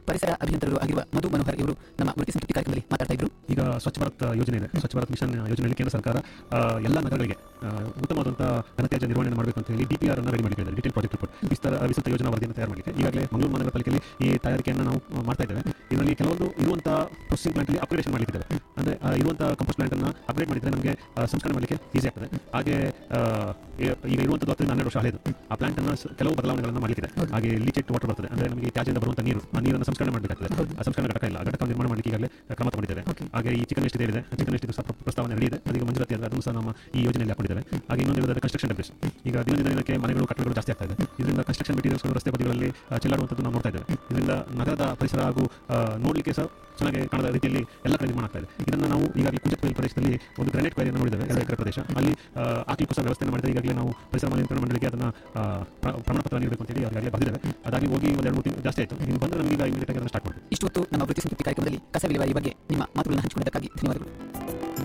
ಪರಿಸರ ಅಭಿಯಂತರರು ಆಗಿರುವ ಮಧು ಮನೋಹರ್ ಇವರು ನಮ್ಮ ವೃತ್ತಿ ಸಂತೃಪ್ತಿ ಕಾರ್ಯಕ್ರಮದಲ್ಲಿ ಮಾತಾಡ್ತಾ ಇದ್ರು ಈಗ ಸ್ವಚ್ಛ ಭಾರತ್ ಯೋಜನೆ ಇದೆ ಸ್ವಚ್ಛ ಭಾರತ್ ಮಿಷನ್ ಯೋಜನೆಯಲ್ಲಿ ಕೇಂದ್ರ ಸರ್ಕಾರ ಆ, ಎಲ್ಲ ನಗರಗಳಿಗೆ ಆ, ಉತ್ತಮವಾದಂಥ ಘನತ್ಯಾಜ್ಯ ನಿರ್ವಹಣೆ ಮಾಡಬೇಕು ಅಂತ ಹೇಳಿ ಡಿಪಿಆರ್ ಅನ್ನು ರೆಡಿ ಮಾಡಿದ್ದಾರೆ ಡಿಟೇಲ್ ಪ್ರಾಜೆಕ್ಟ್ ರಿಪೋರ್ಟ್ ವಿಸ್ತಾರ ವಿಸ್ತೃತ ಯೋಜನಾ ವರದಿಯನ್ನು ತಯಾರು ಮಾಡಲಿಕ್ಕೆ ಈಗಾಗಲೇ ಮಂಗಳೂರು ಮಹಾನಗರ ಪಾಲಿಕೆಯಲ್ಲಿ ಈ ತಯಾರಿಕೆಯನ್ನು ನಾವು ಆ, ಮಾಡ್ತಾ ಇದ್ದೇವೆ ಇದರಲ್ಲಿ ಕೆಲವೊಂದು ಇರುವಂಥ ಪ್ರೊಸೆಸಿಂಗ್ ಪ್ಲಾಂಟಲ್ಲಿ ಅಪ್ಗ್ರೇಡೇಷನ್ ಮಾಡಲಿಕ್ಕಿದ್ದಾರೆ ಅಂದರೆ ಇರುವಂಥ ಕಂಪೋಸ್ಟ್ ಪ್ಲಾಂಟನ್ನು ಅಪ್ಗ್ರೇಡ್ ಮಾಡಿದರೆ ನಮಗೆ ಆ, ಸಂಸ್ಕರಣೆ ಮಾಡಲಿಕ್ಕೆ ಈಸಿ ಆಗ್ತದೆ ಹಾಗೆ ಆ, ಈ- ಈಗ ಇರುವಂಥದ್ದು ಹತ್ತರಿಂದ ಹನ್ನೆರಡು ವರ್ಷ ಹಳೆಯದು ಆ ಪ್ಲಾಂಟನ್ನು ಕೆಲವು ಬದಲಾವಣೆಗಳನ್ನು ಮಾಡಲಿಕ್ಕಿದೆ ಹಾಗೆ ಲೀಚೆಟ್ ವಾಟರ್ ಬರ್ತದೆ ಅಂದರೆ ನಮಗೆ ತ್ಯಾಜ್ಯದಿಂದ ಬರುವಂಥ ನೀರು ಆ ನೀರನ್ನು ಸಂಸ್ಕರಣೆ ಮಾಡಬೇಕಾಗ್ತದೆ ಆ ಸಂಸ್ಕರಣೆ ಘಟಕ ಇಲ್ಲ ಆ ಘಟಕ ನಿರ್ಮಾಣ ಮಾಡಲಿಕ್ಕೆ ಈಗಾಗಲೇ ಕ್ರಮ ತಗೊಂಡಿದ್ದೇವೆ ಹಾಗೆ ಈ ಚಿಕನ್ ವೇಸ್ಟ್ ಇದೆ ಚಿಕನ್ ವೇಸ್ಟ್ ಸಹ ಪ್ರ- ಪ್ರಸ್ತಾವನೆ ರೆಡಿ ಇದೆ ಅದೀಗ ಮಂಜೂರಾತಿ ಆಗಿದೆ ಅದನ್ನು ಸಹ ನಮ್ಮ ಈ ಯೋಜನೆಯಲ್ಲಿ ಹಾಕೊಂಡಿದ್ದೇವೆ ಹಾಗೆ ಇನ್ನೊಂದು ಹೇಳಿದ್ರೆ ಕನ್ಸ್ಟ್ರಕ್ಷನ್ ಡಬ್ಲ್ಯೂಸ್ ಈಗ ದಿನ ದಿನ ದಿನಕ್ಕೆ ಮನೆಗಳು ಕಟ್ಟಡಗಳು ಜಾಸ್ತಿ ಆಗ್ತಾ ಇದೆ ಇದರಿಂದ ಕನ್ಸ್ಟ್ರಕ್ಷನ್ ಮೆಟೀರಿಯಲ್ಸ್ ರಸ್ತೆ ಬದಿಗಳಲ್ಲಿ ಆ, ಚೆಲ್ಲಾಡುವಂಥದ್ದು ನಾವು ನೋಡ್ತಾ ಇದ್ದೇವೆ ಇದರಿಂದ ನಗರದ ಪರಿಸರ ಹಾಗೂ ಆ, ನೋಡ್ಲಿಕ್ಕೆ ಸಹ ಚೆನ್ನಾಗಿ ಕಾಣದ ರೀತಿಯಲ್ಲಿ ಎಲ್ಲ ಕಡೆ ನಿರ್ಮಾಣ ಆಗ್ತಾ ಇದೆ ಇದನ್ನು ನಾವು ಈಗಾಗಲೇ ಕುಂಚಕವೇಲ್ ಪ್ರದೇಶದಲ್ಲಿ ಒಂದು ಗ್ರಾನೈಟ್ ಕ್ವಾರಿಯನ್ನು ನೋಡಿದ್ದೇವೆ ಎರಡು ಎಕರೆ ಪ್ರದೇಶ ಅಲ್ಲಿ ಆ, ಹಾಕ್ಲಿಕ್ಕೂ ಸಹ ವ್ಯವಸ್ಥೆ ಮಾಡಿದ್ರೆ ಈಗಾಗಲೇ ನಾವು ಪರಿಸರ ನಿಯಂತ್ರಣ ಮಂಡಳಿಗೆ ಅದನ್ನು ಆ, ಪ್ರ- ಪ್ರಮಾಣ ಪತ್ರ ನೀಡಬೇಕು ಅಂತೇಳಿ ಅವರಿಗಾಗಲೇ ಬಂದಿದ್ದೇವೆ ಅದಾಗಿ ಹೋಗಿ ಒಂದು ಎರಡು ಮೂರು ತಿಂಗಳು ಜಾಸ್ತಿ ಆಯಿತು ಇನ್ನು ಬಂದರೆ ನಮಗೆ ಈಗ ಇಮಿಡಿಯೇಟ್ ಆಗಿ ಅದನ್ನು ಸ್ಟಾರ್ಟ್ ಮಾಡಬೇಕು ಇಷ್ಟು ಹೊತ್ತು ನಮ್ಮ ವೃತ್ತಿ ಸಂತೃಪ್ತಿ ಕಾರ್ಯಕ್ರಮದಲ್ಲಿ ಕಸ ವಿಲೇವಾರಿ ಬಗ್ಗೆ ನಿಮ್ಮ ಮಾತುಗಳನ್ನು ಹಂಚಿಕೊಂಡದಕ್ಕಾಗಿ ಧನ್ಯವಾದಗಳು